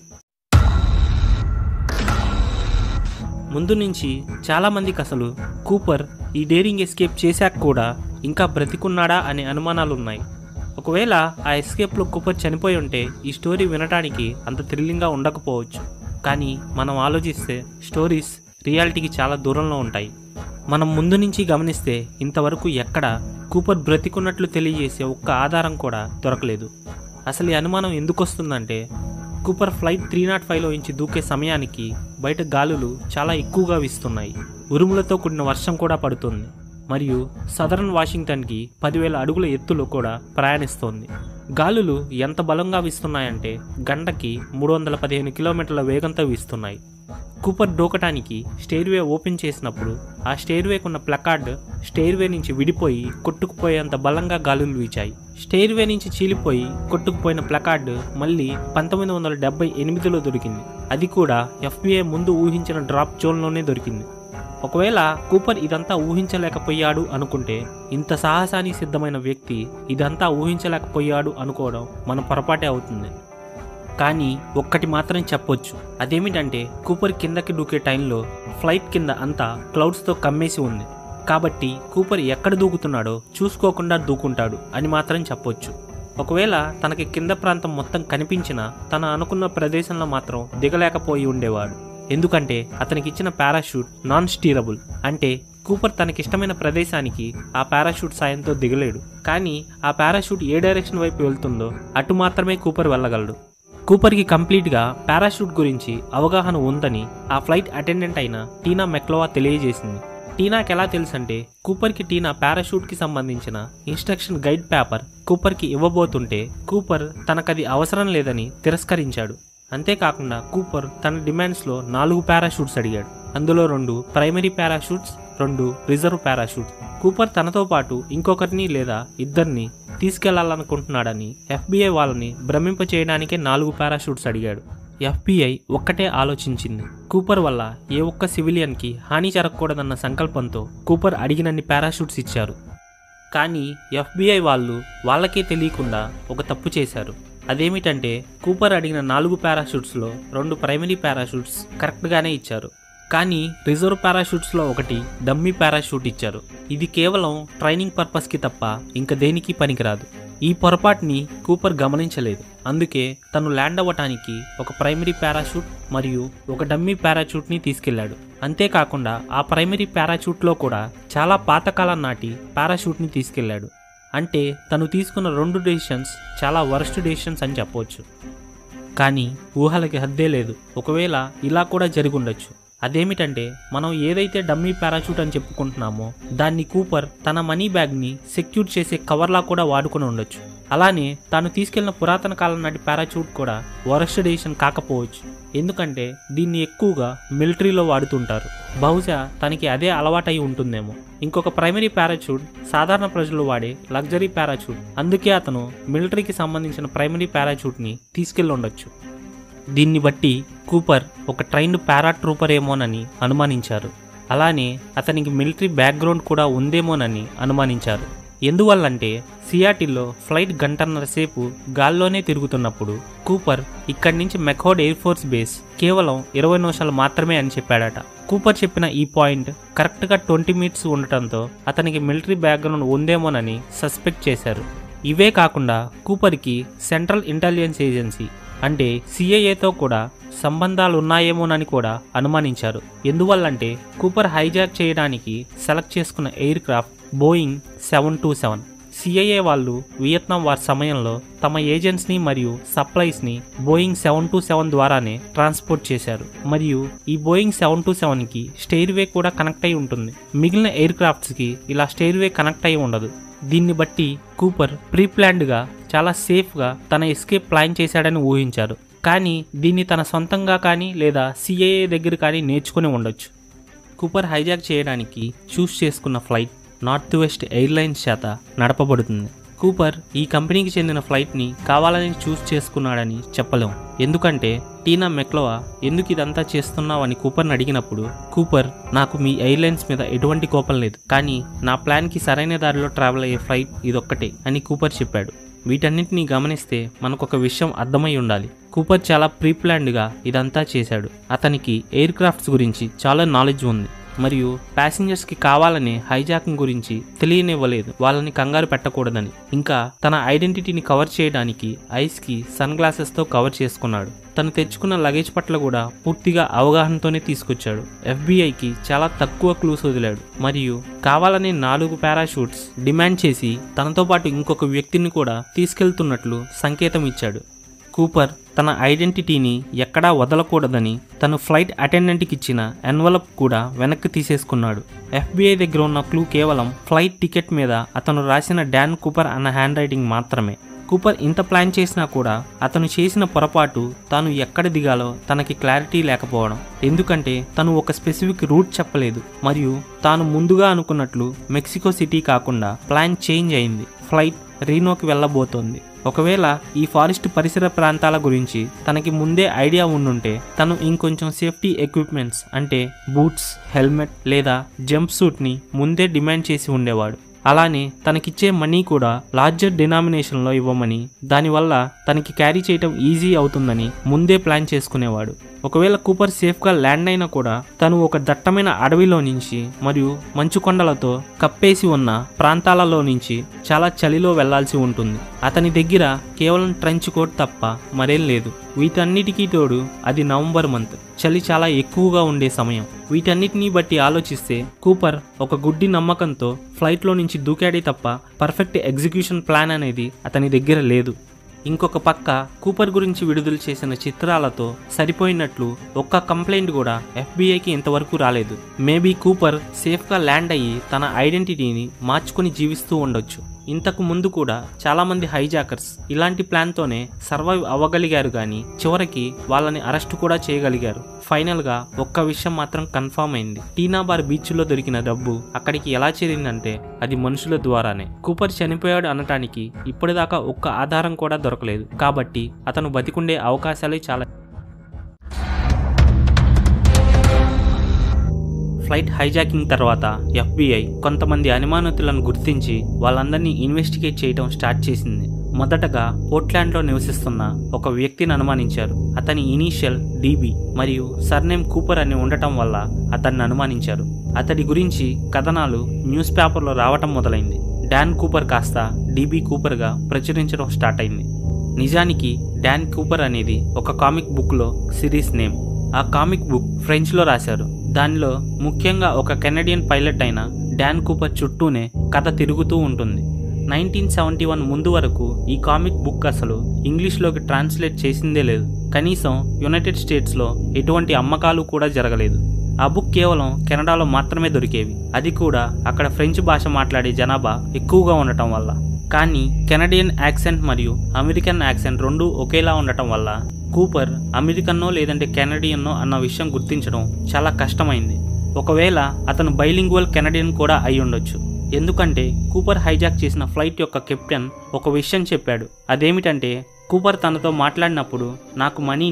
ముందు నుంచి చాలామందికి అసలు కూపర్ ఈ డేరింగ్ ఎస్కేప్ చేశాక కూడా ఇంకా బ్రతికున్నాడా అనే అనుమానాలు ఉన్నాయి ఒకవేళ ఆ ఎస్కేప్లో కూపర్ చనిపోయి ఉంటే ఈ స్టోరీ వినడానికి అంత థ్రిల్లింగ్గా ఉండకపోవచ్చు కానీ మనం ఆలోచిస్తే స్టోరీస్ రియాలిటీకి చాలా దూరంలో ఉంటాయి మనం ముందు నుంచి గమనిస్తే ఇంతవరకు ఎక్కడ కూపర్ బ్రతికున్నట్లు తెలియజేసే ఒక్క ఆధారం కూడా దొరకలేదు అసలు ఈ అనుమానం ఎందుకు వస్తుందంటే కూపర్ ఫ్లైట్ త్రీ నాట్ ఫైవ్లో ఇంచి దూకే సమయానికి బయట గాలులు చాలా ఎక్కువగా వీస్తున్నాయి ఉరుములతో కూడిన వర్షం కూడా పడుతుంది మరియు సదరన్ వాషింగ్టన్కి పదివేల అడుగుల ఎత్తులో కూడా ప్రయాణిస్తోంది గాలులు ఎంత బలంగా వీస్తున్నాయంటే గంటకి మూడు వందల పదిహేను కిలోమీటర్ల వేగంతో వీస్తున్నాయి కూపర్ దూకటానికి స్టేర్వే ఓపెన్ చేసినప్పుడు ఆ స్టేర్వేకున్న ప్లకార్డ్ స్టేర్వే నుంచి విడిపోయి కొట్టుకుపోయేంత బలంగా గాలులు వీచాయి స్టేర్వే నుంచి చీలిపోయి కొట్టుకుపోయిన ప్లకార్డ్ మళ్ళీ పంతొమ్మిది వందల డెబ్బై ఎనిమిదిలో దొరికింది అది కూడా ఎఫ్బిఐ ముందు ఊహించిన డ్రాప్ జోన్లోనే దొరికింది ఒకవేళ కూపర్ ఇదంతా ఊహించలేకపోయాడు అనుకుంటే ఇంత సాహసానికి సిద్ధమైన వ్యక్తి ఇదంతా ఊహించలేకపోయాడు అనుకోవడం మన పొరపాటే అవుతుంది కానీ ఒక్కటి మాత్రం చెప్పొచ్చు అదేమిటంటే కూపర్ కిందకి దూకే టైంలో ఫ్లైట్ కింద అంతా క్లౌడ్స్తో కమ్మేసి ఉంది కాబట్టి కూపర్ ఎక్కడ దూకుతున్నాడో చూసుకోకుండా దూకుంటాడు అని మాత్రం చెప్పొచ్చు ఒకవేళ తనకి కింద ప్రాంతం మొత్తం కనిపించినా తన అనుకున్న ప్రదేశంలో మాత్రం దిగలేకపోయి ఉండేవాడు ఎందుకంటే అతనికి ఇచ్చిన పారాషూట్ నాన్ స్టీరబుల్ అంటే కూపర్ తనకిష్టమైన ప్రదేశానికి ఆ పారాషూట్ సాయంతో దిగలేడు కానీ ఆ పారాషూట్ ఏ డైరెక్షన్ వైపు వెళ్తుందో అటు మాత్రమే కూపర్ వెళ్ళగలడు కూపర్కి కంప్లీట్గా పారాషూట్ గురించి అవగాహన ఉందని ఆ ఫ్లైట్ అటెండెంట్ అయిన టీనా మెక్లోవా తెలియజేసింది టీనాకి ఎలా తెలుసంటే కూపర్కి టీనా పారాషూట్కి సంబంధించిన ఇన్స్ట్రక్షన్ గైడ్ పేపర్ కూపర్కి ఇవ్వబోతుంటే కూపర్ తనకది అవసరం లేదని తిరస్కరించాడు అంతేకాకుండా కూపర్ తన డిమాండ్స్లో నాలుగు పారాషూట్స్ అడిగాడు అందులో రెండు ప్రైమరీ పారాషూట్స్ రెండు రిజర్వ్ పారాషూట్స్ కూపర్ తనతో పాటు ఇంకొకరిని లేదా ఇద్దరిని తీసుకెళ్లాలనుకుంటున్నాడని ఎఫ్బిఐ వాళ్ళని భ్రమింప చేయడానికే నాలుగు పారాషూట్స్ అడిగాడు ఎఫ్బిఐ ఒక్కటే ఆలోచించింది కూపర్ వల్ల ఏ ఒక్క సివిలియన్కి హాని జరగకూడదన్న సంకల్పంతో కూపర్ అడిగినన్ని పారాషూట్స్ ఇచ్చారు కానీ ఎఫ్బిఐ వాళ్ళు వాళ్ళకే తెలియకుండా ఒక తప్పు చేశారు అదేమిటంటే కూపర్ అడిగిన నాలుగు పారాషూట్స్లో రెండు ప్రైమరీ పారాషూట్స్ కరెక్ట్గానే ఇచ్చారు కానీ రిజర్వ్ పారాషూట్స్లో ఒకటి డమ్మీ పారాషూట్ ఇచ్చారు ఇది కేవలం ట్రైనింగ్ పర్పస్కి తప్ప ఇంక దేనికి పనికిరాదు ఈ పొరపాటుని కూపర్ గమనించలేదు అందుకే తను ల్యాండ్ అవ్వటానికి ఒక ప్రైమరీ పారాషూట్ మరియు ఒక డమ్మీ పారాషూట్ని తీసుకెళ్లాడు అంతేకాకుండా ఆ ప్రైమరీ పారాషూట్లో కూడా చాలా పాతకాలం నాటి పారాషూట్ని తీసుకెళ్లాడు అంటే తను తీసుకున్న రెండు డెసిషన్స్ చాలా వరస్ట్ డెసిషన్స్ అని చెప్పవచ్చు కానీ ఊహలకి హద్దే లేదు ఒకవేళ ఇలా కూడా జరిగుండొచ్చు అదేమిటంటే మనం ఏదైతే డమ్మీ పారాషూట్ అని చెప్పుకుంటున్నామో దాన్ని కూపర్ తన మనీ బ్యాగ్ని సెక్యూర్ చేసే కవర్లా కూడా వాడుకొని ఉండొచ్చు అలానే తాను తీసుకెళ్లిన పురాతన కాలం నాటి పారాషూట్ కూడా వరస్ట్ డెసిషన్ కాకపోవచ్చు ఎందుకంటే దీన్ని ఎక్కువగా మిలిటరీలో వాడుతుంటారు బహుశా తనకి అదే అలవాటై ఉంటుందేమో ఇంకొక ప్రైమరీ పారాషూట్ సాధారణ ప్రజలు వాడే లగ్జరీ పారాషూట్ అందుకే అతను మిలిటరీకి సంబంధించిన ప్రైమరీ పారాషూట్ని తీసుకెళ్ళి ఉండొచ్చు దీన్ని బట్టి కూపర్ ఒక ట్రైన్డ్ పారాట్రూపర్ ఏమోనని అనుమానించారు అలానే అతనికి మిలిటరీ బ్యాక్గ్రౌండ్ కూడా ఉందేమోనని అనుమానించారు ఎందువల్లంటే సియాటిల్లో ఫ్లైట్ గంటన్నర సేపు గాల్లోనే తిరుగుతున్నప్పుడు కూపర్ ఇక్కడి నుంచి మెక్హోడ్ ఎయిర్ ఫోర్స్ బేస్ కేవలం ఇరవై నిమిషాలు మాత్రమే అని చెప్పాడట కూపర్ చెప్పిన ఈ పాయింట్ కరెక్ట్గా ట్వంటీ మినిట్స్ ఉండటంతో అతనికి మిలిటరీ బ్యాక్గ్రౌండ్ ఉందేమోనని సస్పెక్ట్ చేశారు ఇవే కాకుండా కూపర్కి సెంట్రల్ ఇంటెలిజెన్స్ ఏజెన్సీ అంటే సిఐఏతో కూడా సంబంధాలు ఉన్నాయేమోనని కూడా అనుమానించారు ఎందువల్లంటే కూపర్ హైజాక్ చేయడానికి సెలెక్ట్ చేసుకున్న aircraft Boeing seven two seven CIA వాళ్ళు వియత్నాం వార్ సమయంలో తమ ఏజెంట్స్ని మరియు సప్లైస్ని బోయింగ్ సెవెన్ టూ సెవెన్ ద్వారానే ట్రాన్స్పోర్ట్ చేశారు మరియు ఈ బోయింగ్ సెవెన్ టూ సెవెన్కి స్టెయిర్వే కూడా కనెక్ట్ అయి ఉంటుంది మిగిలిన ఎయిర్ క్రాఫ్ట్స్కి ఇలా స్టెయిర్వే కనెక్ట్ అయి ఉండదు దీన్ని బట్టి కూపర్ ప్రీ ప్లాన్డ్గా చాలా సేఫ్గా తన ఎస్కేప్ ప్లాన్ చేశాడని ఊహించారు కానీ దీన్ని తన సొంతంగా కానీ లేదా సిఐఏ దగ్గర కానీ నేర్చుకుని ఉండొచ్చు కూపర్ హైజాక్ చేయడానికి చూస్ చేసుకున్న ఫ్లైట్ నార్త్ వెస్ట్ ఎయిర్లైన్స్ చేత నడపబడుతుంది కూపర్ ఈ కంపెనీకి చెందిన ఫ్లైట్ని కావాలని చూస్ చేసుకున్నాడని చెప్పలేం ఎందుకంటే టీనా మెక్లోవా ఎందుకు ఇదంతా చేస్తున్నావని కూపర్ని అడిగినప్పుడు కూపర్ నాకు మీ ఎయిర్లైన్స్ మీద ఎటువంటి కోపం లేదు కానీ నా ప్లాన్కి సరైన దారిలో ట్రావెల్ అయ్యే ఫ్లైట్ ఇదొక్కటే అని కూపర్ చెప్పాడు వీటన్నిటిని గమనిస్తే మనకు ఒక విషయం అర్థమై ఉండాలి కూపర్ చాలా ప్రీ ప్లాన్డ్గా ఇదంతా చేశాడు అతనికి ఎయిర్ క్రాఫ్ట్స్ గురించి చాలా నాలెడ్జ్ ఉంది మరియు ప్యాసింజర్స్కి కావాలనే హైజాకింగ్ గురించి తెలియనివ్వలేదు వాళ్ళని కంగారు పెట్టకూడదని ఇంకా తన ఐడెంటిటీని కవర్ చేయడానికి ఐస్కి సన్ గ్లాసెస్తో కవర్ చేసుకున్నాడు తను తెచ్చుకున్న లగేజ్ పట్ల కూడా పూర్తిగా అవగాహనతోనే తీసుకొచ్చాడు ఎఫ్బీఐకి చాలా తక్కువ క్లూస్ వదిలాడు మరియు కావాలనే నాలుగు పారాషూట్స్ డిమాండ్ చేసి తనతో పాటు ఇంకొక వ్యక్తిని కూడా తీసుకెళ్తున్నట్లు సంకేతం ఇచ్చాడు కూపర్ తన ఐడెంటిటీని ఎక్కడా వదలకూడదని తను ఫ్లైట్ అటెండెంట్కి ఇచ్చిన ఎన్వలప్ కూడా వెనక్కి తీసేసుకున్నాడు ఎఫ్బీఐ దగ్గర ఉన్న క్లూ కేవలం ఫ్లైట్ టికెట్ మీద అతను రాసిన డాన్ కూపర్ అన్న హ్యాండ్ రైటింగ్ మాత్రమే కూపర్ ఇంత ప్లాన్ చేసినా కూడా అతను చేసిన పొరపాటు తాను ఎక్కడ దిగాలో తనకి క్లారిటీ లేకపోవడం ఎందుకంటే తను ఒక స్పెసిఫిక్ రూట్ చెప్పలేదు మరియు తాను ముందుగా అనుకున్నట్లు మెక్సికో సిటీ కాకుండా ప్లాన్ చేంజ్ అయింది ఫ్లైట్ రీనోకి వెళ్ళబోతోంది ఒకవేళ ఈ ఫారెస్ట్ పరిసర ప్రాంతాల గురించి తనకి ముందే ఐడియా ఉండుంటే తను ఇంకొంచెం సేఫ్టీ ఎక్విప్మెంట్స్ అంటే బూట్స్ హెల్మెట్ లేదా జంప్ సూట్ని ముందే డిమాండ్ చేసి ఉండేవాడు అలానే తనకిచ్చే మనీ కూడా లార్జర్ డినామినేషన్లో ఇవ్వమని దానివల్ల తనకి క్యారీ చేయటం ఈజీ అవుతుందని ముందే ప్లాన్ చేసుకునేవాడు ఒకవేళ కూపర్ సేఫ్గా ల్యాండ్ అయినా కూడా తను ఒక దట్టమైన అడవిలో నుంచి మరియు మంచు కొండలతో కప్పేసి ఉన్న ప్రాంతాలలో నుంచి చాలా చలిలో వెళ్లాల్సి ఉంటుంది అతని దగ్గర కేవలం ట్రెంచ్ కోట్ తప్ప మరేం లేదు వీటన్నిటికీ తోడు అది నవంబర్ మంత్ చలి చాలా ఎక్కువగా ఉండే సమయం వీటన్నిటినీ బట్టి ఆలోచిస్తే కూపర్ ఒక గుడ్డి నమ్మకంతో ఫ్లైట్లో నుంచి దూకాడే తప్ప పర్ఫెక్ట్ ఎగ్జిక్యూషన్ ప్లాన్ అనేది అతని దగ్గర లేదు ఇంకొక పక్క కూపర్ గురించి విడుదల చేసిన చిత్రాలతో సరిపోయినట్లు ఒక్క కంప్లైంట్ కూడా ఎఫ్బీఐకి ఇంతవరకు రాలేదు మేబీ కూపర్ సేఫ్గా ల్యాండ్ అయ్యి తన ఐడెంటిటీని మార్చుకొని జీవిస్తూ ఉండొచ్చు ఇంతకు ముందు కూడా చాలా మంది హైజాకర్స్ ఇలాంటి ప్లాన్తోనే సర్వైవ్ అవ్వగలిగారు కానీ చివరికి వాళ్ళని అరెస్ట్ కూడా చేయగలిగారు ఫైనల్ గా ఒక్క విషయం మాత్రం కన్ఫర్మ్ అయింది టీనాబార్ బీచ్ లో దొరికిన డబ్బు అక్కడికి ఎలా చేరిందంటే అది మనుషుల ద్వారానే కూపర్ చనిపోయాడు అనటానికి ఇప్పటిదాకా ఒక్క ఆధారం కూడా దొరకలేదు కాబట్టి అతను బతికుండే అవకాశాలే చాలా ఫ్లైట్ హైజాకింగ్ తర్వాత ఎఫ్బీఐ కొంతమంది అనుమానితులను గుర్తించి వాళ్ళందరినీ ఇన్వెస్టిగేట్ చేయడం స్టార్ట్ చేసింది మొదటగా పోర్ట్లాండ్లో నివసిస్తున్న ఒక వ్యక్తిని అనుమానించారు అతని ఇనీషియల్ డీబీ మరియు సర్నేమ్ కూపర్ అని ఉండటం వల్ల అతన్ని అనుమానించారు అతడి గురించి కథనాలు న్యూస్ పేపర్లో రావటం మొదలైంది డాన్ కూపర్ కాస్త డీబీ కూపర్గా ప్రచురించడం స్టార్ట్ అయింది నిజానికి డాన్ కూపర్ అనేది ఒక కామిక్ బుక్లో సిరీస్ నేమ్ ఆ కామిక్ బుక్ ఫ్రెంచ్లో రాశారు దానిలో ముఖ్యంగా ఒక కెనడియన్ పైలట్ అయిన డాన్ కూపర్ చుట్టూనే కథ తిరుగుతూ ఉంటుంది నైన్టీన్ సెవెంటీ వన్ ముందు వరకు ఈ కామిక్ బుక్ అసలు ఇంగ్లీష్లోకి ట్రాన్స్లేట్ చేసిందే లేదు కనీసం యునైటెడ్ స్టేట్స్లో ఎటువంటి అమ్మకాలు కూడా జరగలేదు ఆ బుక్ కేవలం కెనడాలో మాత్రమే దొరికేవి అది కూడా అక్కడ ఫ్రెంచ్ భాష మాట్లాడే జనాభా ఎక్కువగా ఉండటం వల్ల కానీ కెనడియన్ యాక్సెంట్ మరియు అమెరికన్ యాక్సెంట్ రెండూ ఒకేలా ఉండటం వల్ల కూపర్ అమెరికన్నో లేదంటే కెనడియన్నో అన్న విషయం గుర్తించడం చాలా కష్టమైంది ఒకవేళ అతను బైలింగ్వల్ కెనడియన్ కూడా అయి ఉండొచ్చు ఎందుకంటే కూపర్ హైజాక్ చేసిన ఫ్లైట్ యొక్క కెప్టెన్ ఒక విషయం చెప్పాడు అదేమిటంటే కూపర్ తనతో మాట్లాడినప్పుడు నాకు మనీని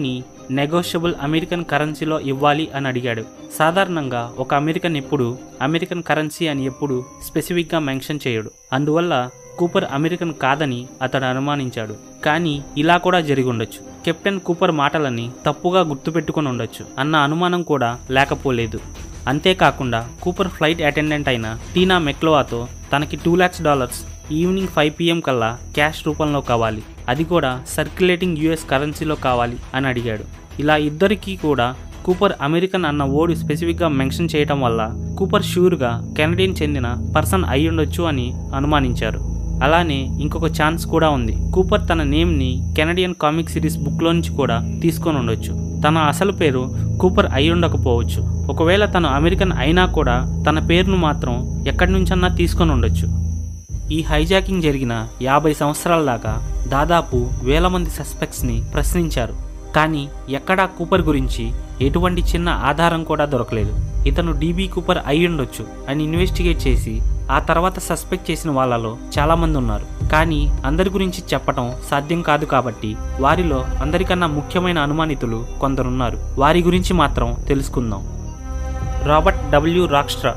నెగోషియబుల్ అమెరికన్ కరెన్సీలో ఇవ్వాలి అని అడిగాడు సాధారణంగా ఒక అమెరికన్ ఎప్పుడు అమెరికన్ కరెన్సీ అని ఎప్పుడు స్పెసిఫిక్గా మెన్షన్ చేయడు అందువల్ల కూపర్ అమెరికన్ కాదని అతడు అనుమానించాడు కానీ ఇలా కూడా జరిగి ఉండొచ్చు కెప్టెన్ కూపర్ మాటలని తప్పుగా గుర్తుపెట్టుకుని ఉండొచ్చు అన్న అనుమానం కూడా లేకపోలేదు అంతేకాకుండా కూపర్ ఫ్లైట్ అటెండెంట్ అయిన టీనా మెక్లోవాతో తనకి two lakhs dollars evening five PM కల్లా క్యాష్ రూపంలో కావాలి అది కూడా సర్క్యులేటింగ్ యుఎస్ కరెన్సీలో కావాలి అని అడిగాడు ఇలా ఇద్దరికీ కూడా కూపర్ అమెరికన్ అన్న ఓడి స్పెసిఫిక్గా మెన్షన్ చేయటం వల్ల కూపర్ ష్యూర్గా కెనడియన్ చెందిన పర్సన్ అయి ఉండొచ్చు అని అనుమానించారు అలానే ఇంకొక ఛాన్స్ కూడా ఉంది కూపర్ తన నేమ్ని కెనడియన్ కామిక్ సిరీస్ బుక్లో నుంచి కూడా తీసుకొని ఉండొచ్చు తన అసలు పేరు కూపర్ అయి ఉండకపోవచ్చు ఒకవేళ తను అమెరికన్ అయినా కూడా తన పేరును మాత్రం ఎక్కడి నుంచన్నా తీసుకొని ఉండొచ్చు ఈ హైజాకింగ్ జరిగిన యాభై సంవత్సరాల దాకా దాదాపు వేల మంది సస్పెక్ట్స్ని ప్రశ్నించారు కానీ ఎక్కడా కూపర్ గురించి ఎటువంటి చిన్న ఆధారం కూడా దొరకలేదు ఇతను డీబీ కూపర్ అయి ఉండొచ్చు అని ఇన్వెస్టిగేట్ చేసి ఆ తర్వాత సస్పెక్ట్ చేసిన వాళ్ళలో చాలామంది ఉన్నారు కానీ అందరి గురించి చెప్పటం సాధ్యం కాదు కాబట్టి వారిలో అందరికన్నా ముఖ్యమైన అనుమానితులు కొందరున్నారు వారి గురించి మాత్రం తెలుసుకుందాం రాబర్ట్ డబ్ల్యూ రాక్స్ట్రా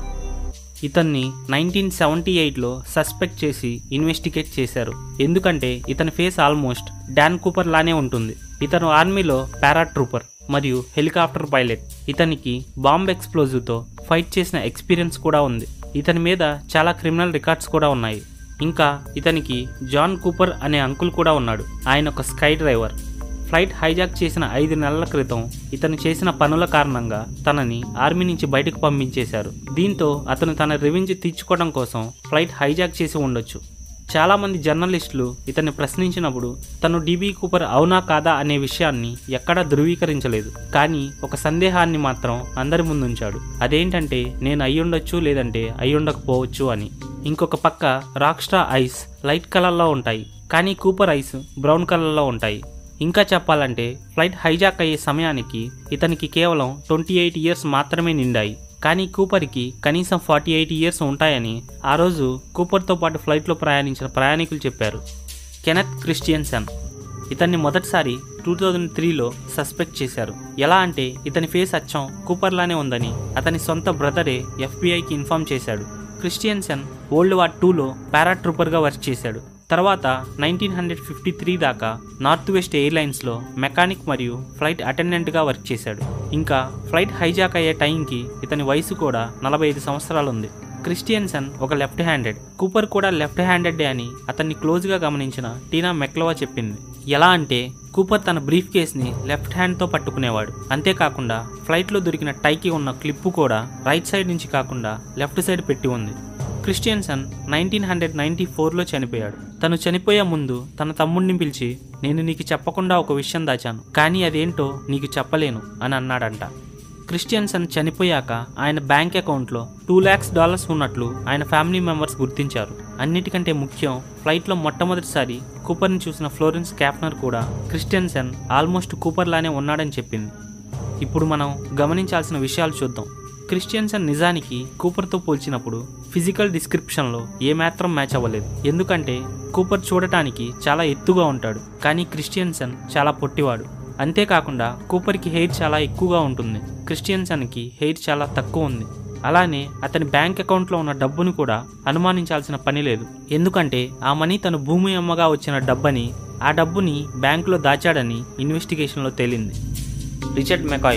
ఇతన్ని నైన్టీన్ సెవెంటీ ఎయిట్లో సస్పెక్ట్ చేసి ఇన్వెస్టిగేట్ చేశారు ఎందుకంటే ఇతని ఫేస్ ఆల్మోస్ట్ డాన్ కూపర్ లానే ఉంటుంది ఇతను ఆర్మీలో పారాట్రూపర్ మరియు హెలికాప్టర్ పైలట్ ఇతనికి బాంబ్ ఎక్స్ప్లోజివ్తో ఫైట్ చేసిన ఎక్స్పీరియన్స్ కూడా ఉంది ఇతని మీద చాలా క్రిమినల్ రికార్డ్స్ కూడా ఉన్నాయి ఇంకా ఇతనికి జాన్ కూపర్ అనే అంకుల్ కూడా ఉన్నాడు ఆయన ఒక స్కై డ్రైవర్ ఫ్లైట్ హైజాక్ చేసిన ఐదు నెలల క్రితం ఇతను చేసిన పనుల కారణంగా తనని ఆర్మీ నుంచి బయటకు పంపించేశారు దీంతో అతను తన రివెంజ్ తీర్చుకోవడం కోసం ఫ్లైట్ హైజాక్ చేసి ఉండొచ్చు చాలా మంది జర్నలిస్టులు ఇతన్ని ప్రశ్నించినప్పుడు తను డీబీ కూపర్ అవునా కాదా అనే విషయాన్ని ఎక్కడా ధృవీకరించలేదు కానీ ఒక సందేహాన్ని మాత్రం అందరి ముందుంచాడు అదేంటంటే నేను అయ్యుండొచ్చు లేదంటే అయ్యుండకపోవచ్చు అని ఇంకొక పక్క రాక్ స్టార్ ఐస్ లైట్ కలర్లో ఉంటాయి కానీ కూపర్ ఐస్ బ్రౌన్ కలర్లో ఉంటాయి ఇంకా చెప్పాలంటే ఫ్లైట్ హైజాక్ అయ్యే సమయానికి ఇతనికి కేవలం ట్వంటీ ఎయిట్ ఇయర్స్ మాత్రమే నిండాయి కానీ కూపర్కి కనీసం ఫార్టీ ఎయిట్ ఇయర్స్ ఉంటాయని ఆ రోజు కూపర్తో పాటు ఫ్లైట్లో ప్రయాణించిన ప్రయాణికులు చెప్పారు కెనత్ క్రిస్టియన్సన్ ఇతన్ని మొదటిసారి టూ థౌజండ్ త్రీలో సస్పెక్ట్ చేశారు ఎలా అంటే ఇతని ఫేస్ అచ్చం కూపర్లానే ఉందని అతని సొంత బ్రదరే ఎఫ్బిఐకి ఇన్ఫార్మ్ చేశాడు క్రిస్టియన్సన్ వరల్డ్ వార్ టూలో పారాట్రూపర్గా వర్క్ చేశాడు తర్వాత నైన్టీన్ హండ్రెడ్ ఫిఫ్టీ త్రీ దాకా నార్త్ వెస్ట్ ఎయిర్లైన్స్లో మెకానిక్ మరియు ఫ్లైట్ అటెండెంట్గా వర్క్ చేశాడు ఇంకా ఫ్లైట్ హైజాక్ అయ్యే టైంకి ఇతని వయసు కూడా నలభై ఐదు సంవత్సరాలు ఉంది క్రిస్టియన్సన్ ఒక లెఫ్ట్ హ్యాండెడ్ కూపర్ కూడా లెఫ్ట్ హ్యాండెడ్ అని అతన్ని క్లోజ్గా గమనించిన టీనా మెక్లవా చెప్పింది ఎలా అంటే కూపర్ తన బ్రీఫ్ కేస్ని లెఫ్ట్ హ్యాండ్తో పట్టుకునేవాడు అంతేకాకుండా ఫ్లైట్లో దొరికిన టైకి ఉన్న క్లిప్పు కూడా రైట్ సైడ్ నుంచి కాకుండా లెఫ్ట్ సైడ్ పెట్టి ఉంది క్రిస్టియన్సన్ నైన్టీన్ హండ్రెడ్ నైన్టీ ఫోర్లో చనిపోయాడు తను చనిపోయే ముందు తన తమ్ముడిని పిలిచి నేను నీకు చెప్పకుండా ఒక విషయం దాచాను కానీ అదేంటో నీకు చెప్పలేను అని అన్నాడంట క్రిస్టియన్సన్ చనిపోయాక ఆయన బ్యాంక్ అకౌంట్లో టూ ల్యాక్స్ డాలర్స్ ఉన్నట్లు ఆయన ఫ్యామిలీ మెంబర్స్ గుర్తించారు అన్నిటికంటే ముఖ్యం ఫ్లైట్లో మొట్టమొదటిసారి కూపర్ని చూసిన ఫ్లోరెన్స్ క్యాప్నర్ కూడా క్రిస్టియన్సన్ ఆల్మోస్ట్ కూపర్ లానే ఉన్నాడని చెప్పింది ఇప్పుడు మనం గమనించాల్సిన విషయాలు చూద్దాం క్రిస్టియన్సన్ నిజానికి కూపర్తో పోల్చినప్పుడు ఫిజికల్ డిస్క్రిప్షన్లో ఏమాత్రం మ్యాచ్ అవ్వలేదు ఎందుకంటే కూపర్ చూడటానికి చాలా ఎత్తుగా ఉంటాడు కానీ క్రిస్టియన్సన్ చాలా పొట్టివాడు అంతేకాకుండా కూపర్కి హెయిర్ చాలా ఎక్కువగా ఉంటుంది క్రిస్టియన్సన్కి హెయిర్ చాలా తక్కువ ఉంది అలానే అతని బ్యాంక్ అకౌంట్లో ఉన్న డబ్బును కూడా అనుమానించాల్సిన పని లేదు ఎందుకంటే ఆ మనీ తను భూమి అమ్మగా వచ్చిన డబ్బని ఆ డబ్బుని బ్యాంకులో దాచాడని ఇన్వెస్టిగేషన్లో తేలింది రిచర్డ్ మెకాయ్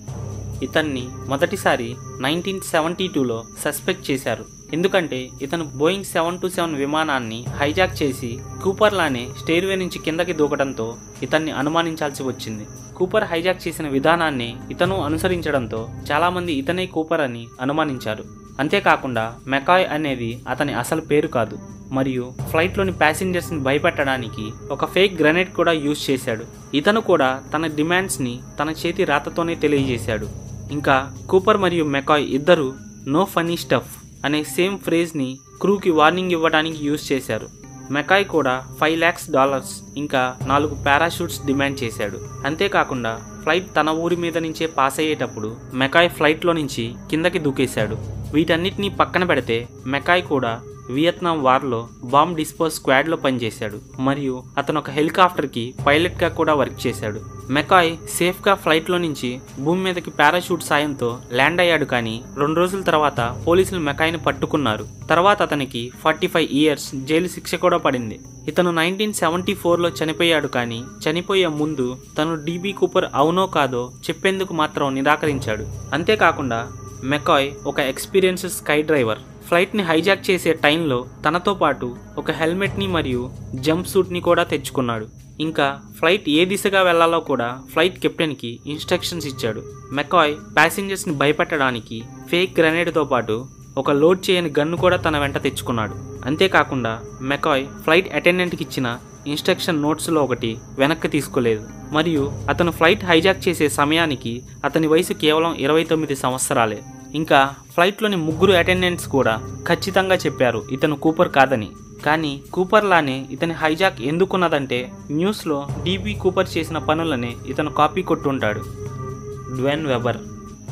ఇతన్ని మొదటిసారి నైన్టీన్ సెవెంటీ టూలో సస్పెక్ట్ చేశారు ఎందుకంటే ఇతను బోయింగ్ సెవెన్ టు సెవెన్ విమానాన్ని హైజాక్ చేసి కూపర్లానే స్టేర్వే నుంచి కిందకి దూకడంతో ఇతన్ని అనుమానించాల్సి వచ్చింది కూపర్ హైజాక్ చేసిన విధానాన్ని ఇతను అనుసరించడంతో చాలామంది ఇతనే కూపర్ అని అనుమానించారు అంతేకాకుండా మెకాయ్ అనేది అతని అసలు పేరు కాదు మరియు ఫ్లైట్లోని ప్యాసింజర్స్ని భయపెట్టడానికి ఒక ఫేక్ గ్రెనేడ్ కూడా యూజ్ చేశాడు ఇతను కూడా తన డిమాండ్స్ని తన చేతి రాతతోనే తెలియజేశాడు ఇంకా కూపర్ మరియు మెకాయ్ ఇద్దరు నో ఫనీ స్టఫ్ అనే సేమ్ ఫ్రేజ్ని క్రూకి వార్నింగ్ ఇవ్వడానికి యూజ్ చేశారు మెకాయ్ కూడా ఫైవ్ ల్యాక్స్ డాలర్స్ ఇంకా నాలుగు పారాషూట్స్ డిమాండ్ చేశాడు అంతేకాకుండా ఫ్లైట్ తన ఊరి మీద నుంచే పాస్ అయ్యేటప్పుడు మెకాయ్ ఫ్లైట్లో నుంచి కిందకి దూకేశాడు వీటన్నిటినీ పక్కన పెడితే మెకాయ్ కూడా వియత్నాం వార్లో బాంబ్ డిస్పోజ్ స్క్వాడ్లో పనిచేశాడు మరియు అతను ఒక హెలికాప్టర్కి పైలట్గా కూడా వర్క్ చేశాడు మెకాయ్ సేఫ్గా ఫ్లైట్లో నుంచి భూమి మీదకి పారాషూట్ సాయంతో ల్యాండ్ అయ్యాడు కానీ రెండు రోజుల తర్వాత పోలీసులు మెకాయ్ని పట్టుకున్నారు తర్వాత అతనికి ఫార్టీ ఫైవ్ ఇయర్స్ జైలు శిక్ష కూడా పడింది ఇతను నైన్టీన్ సెవెంటీ ఫోర్లో చనిపోయాడు కానీ చనిపోయే ముందు తను డీబీ కూపర్ అవునో కాదో చెప్పేందుకు మాత్రం నిరాకరించాడు అంతేకాకుండా మెకాయ్ ఒక ఎక్స్పీరియన్స్ స్కై డ్రైవర్ ఫ్లైట్ని హైజాక్ చేసే టైంలో తనతో పాటు ఒక హెల్మెట్ని మరియు జంప్ సూట్ని కూడా తెచ్చుకున్నాడు ఇంకా ఫ్లైట్ ఏ దిశగా వెళ్లాలో కూడా ఫ్లైట్ కెప్టెన్కి ఇన్స్ట్రక్షన్స్ ఇచ్చాడు మెకాయ్ ప్యాసింజర్స్ని భయపెట్టడానికి ఫేక్ గ్రెనేడ్తో పాటు ఒక లోడ్ చేయని గన్ను కూడా తన వెంట తెచ్చుకున్నాడు అంతేకాకుండా మెకాయ్ ఫ్లైట్ అటెండెంట్కి ఇచ్చిన ఇన్స్ట్రక్షన్ నోట్స్లో ఒకటి వెనక్కి తీసుకోలేదు మరియు అతను ఫ్లైట్ హైజాక్ చేసే సమయానికి అతని వయసు కేవలం ఇరవై తొమ్మిది సంవత్సరాలే ఇంకా ఫ్లైట్లోని ముగ్గురు అటెండెంట్స్ కూడా ఖచ్చితంగా చెప్పారు ఇతను కూపర్ కాదని కానీ కూపర్ లానే ఇతని హైజాక్ ఎందుకున్నదంటే న్యూస్లో డీబీ కూపర్ చేసిన పనులనే ఇతను కాపీ కొట్టుంటాడు డ్వెన్ వెబర్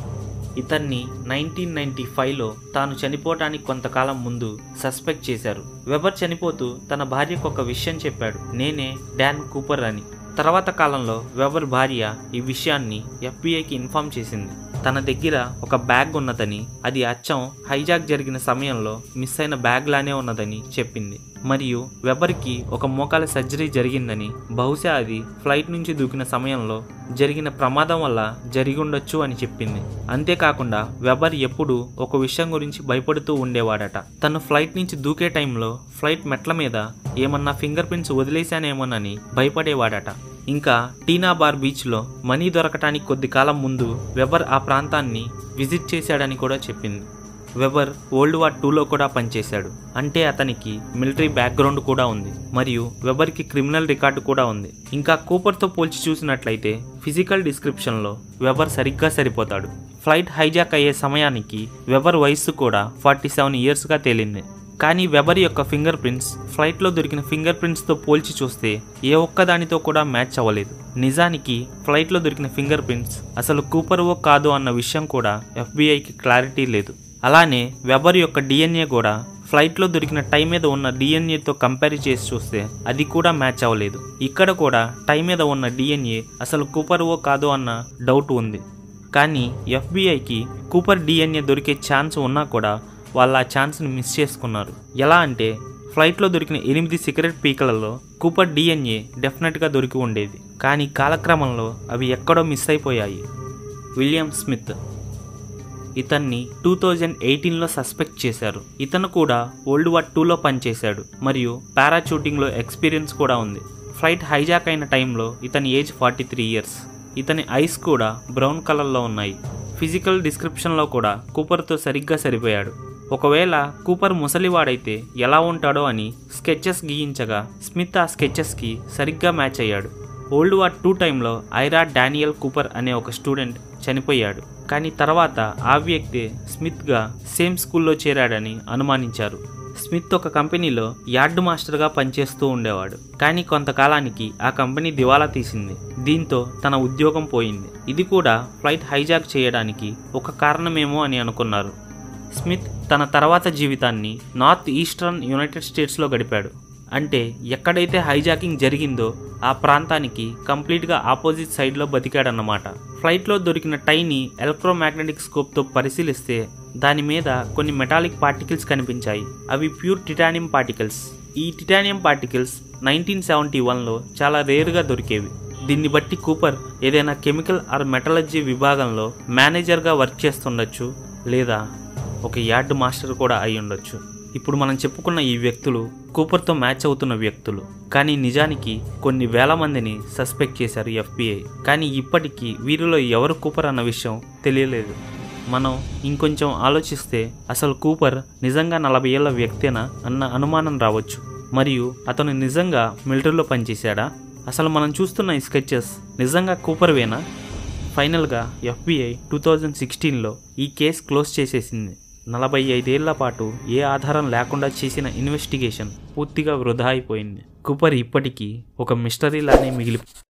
ఇతన్ని నైన్టీన్ నైన్టీ ఫైవ్లో తాను చనిపోవటానికి కొంతకాలం ముందు సస్పెక్ట్ చేశారు వెబర్ చనిపోతూ తన భార్యకు ఒక విషయం చెప్పాడు నేనే డాన్ కూపర్ అని తర్వాత కాలంలో వెబర్ భార్య ఈ విషయాన్ని ఎఫ్బిఐకి ఇన్ఫార్మ్ చేసింది తన దగ్గర ఒక బ్యాగ్ ఉన్నదని అది అచ్చం హైజాక్ జరిగిన సమయంలో మిస్ అయిన బ్యాగ్ లానే ఉన్నదని చెప్పింది మరియు వెబర్కి ఒక మోకాల సర్జరీ జరిగిందని బహుశా అది ఫ్లైట్ నుంచి దూకిన సమయంలో జరిగిన ప్రమాదం వల్ల జరిగి ఉండొచ్చు అని చెప్పింది అంతేకాకుండా వెబర్ ఎప్పుడు ఒక విషయం గురించి భయపడుతూ ఉండేవాడట తను ఫ్లైట్ నుంచి దూకే టైంలో ఫ్లైట్ మెట్ల మీద ఏమన్నా ఫింగర్ ప్రింట్స్ వదిలేశానేమోనని భయపడేవాడట ఇంకా టీనా బార్ బీచ్లో మనీ దొరకటానికి కొద్ది కాలం ముందు వెబర్ ఆ ప్రాంతాన్ని విజిట్ చేశాడని కూడా చెప్పింది వెబర్ వరల్డ్ వార్ టూలో కూడా పనిచేశాడు అంటే అతనికి మిలిటరీ బ్యాక్గ్రౌండ్ కూడా ఉంది మరియు వెబర్కి క్రిమినల్ రికార్డు కూడా ఉంది ఇంకా కూపర్తో పోల్చి చూసినట్లయితే ఫిజికల్ డిస్క్రిప్షన్లో వెబర్ సరిగ్గా సరిపోతాడు ఫ్లైట్ హైజాక్ అయ్యే సమయానికి వెబర్ వయస్సు కూడా ఫార్టీ సెవెన్ ఇయర్స్గా తేలింది కానీ వెబర్ యొక్క ఫింగర్ ప్రింట్స్ ఫ్లైట్లో దొరికిన ఫింగర్ ప్రింట్స్తో పోల్చి చూస్తే ఏ ఒక్కదానితో కూడా మ్యాచ్ అవ్వలేదు నిజానికి ఫ్లైట్లో దొరికిన ఫింగర్ ప్రింట్స్ అసలు కూపర్వో కాదు అన్న విషయం కూడా ఎఫ్బిఐకి క్లారిటీ లేదు అలానే వెబర్ యొక్క డిఎన్ఏ కూడా ఫ్లైట్లో దొరికిన టై మీద ఉన్న డిఎన్ఏతో కంపేర్ చేసి చూస్తే అది కూడా మ్యాచ్ అవ్వలేదు ఇక్కడ కూడా టై మీద ఉన్న డిఎన్ఏ అసలు కూపర్వో కాదు అన్న డౌట్ ఉంది కానీ ఎఫ్బిఐకి కూపర్ డిఎన్ఏ దొరికే ఛాన్స్ ఉన్నా కూడా వాళ్ళు ఆ ఛాన్స్ని మిస్ చేసుకున్నారు ఎలా అంటే ఫ్లైట్లో దొరికిన ఎనిమిది సిగరెట్ పీకలలో కూపర్ డిఎన్ఏ డెఫినెట్గా దొరికి ఉండేది కానీ కాలక్రమంలో అవి ఎక్కడో మిస్ అయిపోయాయి విలియం స్మిత్ ఇతన్ని టూ థౌజండ్ ఎయిటీన్లో సస్పెక్ట్ చేశారు ఇతను కూడా వరల్డ్ వార్ టూలో పనిచేశాడు మరియు పారాచూటింగ్లో ఎక్స్పీరియన్స్ కూడా ఉంది ఫ్లైట్ హైజాక్ అయిన టైంలో ఇతని ఏజ్ ఫార్టీ త్రీ ఇయర్స్ ఇతని ఐస్ కూడా బ్రౌన్ కలర్లో ఉన్నాయి ఫిజికల్ డిస్క్రిప్షన్లో కూడా కూపర్తో సరిగ్గా సరిపోయాడు ఒకవేళ కూపర్ ముసలివాడైతే ఎలా ఉంటాడో అని స్కెచెస్ గీయించగా స్మిత్ ఆ స్కెచెస్కి సరిగ్గా మ్యాచ్ అయ్యాడు ఓల్డ్ వార్ టూ టైంలో ఐరా డానియల్ కూపర్ అనే ఒక స్టూడెంట్ చనిపోయాడు కానీ తర్వాత ఆ వ్యక్తే స్మిత్గా సేమ్ స్కూల్లో చేరాడని అనుమానించారు స్మిత్ ఒక కంపెనీలో యార్డ్ మాస్టర్గా పనిచేస్తూ ఉండేవాడు కానీ కొంతకాలానికి ఆ కంపెనీ దివాలా తీసింది దీంతో తన ఉద్యోగం పోయింది ఇది కూడా ఫ్లైట్ హైజాక్ చేయడానికి ఒక కారణమేమో అని అనుకున్నారు స్మిత్ తన తర్వాత జీవితాన్ని నార్త్ ఈస్టర్న్ యునైటెడ్ స్టేట్స్లో గడిపాడు అంటే ఎక్కడైతే హైజాకింగ్ జరిగిందో ఆ ప్రాంతానికి కంప్లీట్గా ఆపోజిట్ సైడ్లో బతికాడన్నమాట ఫ్లైట్లో దొరికిన టైని ఎలక్ట్రోమాగ్నెటిక్ స్కోప్తో పరిశీలిస్తే దాని మీద కొన్ని మెటాలిక్ పార్టికల్స్ కనిపించాయి అవి ప్యూర్ టిటానియం పార్టికల్స్ ఈ టిటానియం పార్టికల్స్ నైన్టీన్ సెవెంటీ వన్లో చాలా రేరుగా దొరికేవి దీన్ని బట్టి కూపర్ ఏదైనా కెమికల్ ఆర్ మెటలర్జీ విభాగంలో మేనేజర్గా వర్క్ చేస్తుండొచ్చు లేదా ఒక యార్డ్ మాస్టర్ కూడా అయి ఉండొచ్చు ఇప్పుడు మనం చెప్పుకున్న ఈ వ్యక్తులు కూపర్తో మ్యాచ్ అవుతున్న వ్యక్తులు కానీ నిజానికి కొన్ని వేల మందిని సస్పెక్ట్ చేశారు ఎఫ్బిఐ కానీ ఇప్పటికీ వీరిలో ఎవరు కూపర్ అన్న విషయం తెలియలేదు మనం ఇంకొంచెం ఆలోచిస్తే అసలు కూపర్ నిజంగా నలభై ఏళ్ల వ్యక్తేనా అన్న అనుమానం రావచ్చు మరియు అతను నిజంగా మిలిటరీలో పనిచేశాడా అసలు మనం చూస్తున్న ఈ స్కెచెస్ నిజంగా కూపర్వేనా ఫైనల్గా ఎఫ్బిఐ టూ థౌజండ్ సిక్స్టీన్లో ఈ కేసు క్లోజ్ చేసేసింది నలభై ఐదేళ్ల పాటు ఏ ఆధారం లేకుండా చేసిన ఇన్వెస్టిగేషన్ పూర్తిగా వృధా అయిపోయింది కూపర్ ఇప్పటికీ ఒక మిస్టరీలానే మిగిలి